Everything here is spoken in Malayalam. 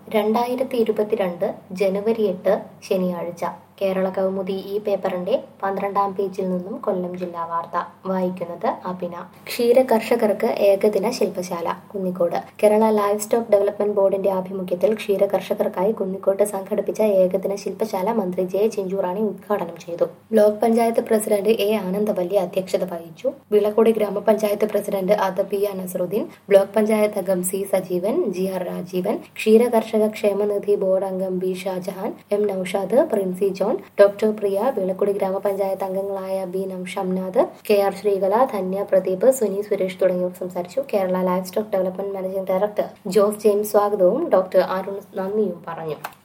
രണ്ടായിരത്തി ഇരുപത്തിരണ്ട് ജനുവരി എട്ട് ശനിയാഴ്ച കേരള കൗമുദി ഈ പേപ്പറിന്റെ പന്ത്രണ്ടാം പേജിൽ നിന്നും കൊല്ലം ജില്ലാ വാർത്ത വായിക്കുന്നത് അഭിന ക്ഷീര കർഷകർക്ക് ഏകദിന ശില്പശാല Kunnicode Kerala live stock development ബോർഡിന്റെ ആഭിമുഖ്യത്തിൽ ക്ഷീര കർഷകർക്കായി കുന്നിക്കോട്ട് സംഘടിപ്പിച്ച ഏകദിന ശില്പശാല മന്ത്രി ജെ ചിഞ്ചുറാണി ഉദ്ഘാടനം ചെയ്തു block panchayat president A Anandavalli അധ്യക്ഷത വഹിച്ചു വിളക്കുടി ഗ്രാമപഞ്ചായത്ത് പ്രസിഡന്റ് അദബിയ നസറുദ്ദീൻ ബ്ലോക്ക് പഞ്ചായത്ത് അംഗം C Sajeevan G R Rajeevan ക്ഷീര കർഷക ക്ഷേമനിധി ബോർഡ് അംഗം B Shajahan M Noushad Princy John doctor Priya Vilakkudi gramapanchayat അംഗങ്ങളായ ബി നം ഷംനാഥ് കെ ആർ ശ്രീകല ധന്യ പ്രദീപ് സുനി സുരേഷ് തുടങ്ങിയവർ സംസാരിച്ചു Kerala life stock development managing director Jose James സ്വാഗതവും ഡോക്ടർ അരുൺ നന്ദിയും പറഞ്ഞു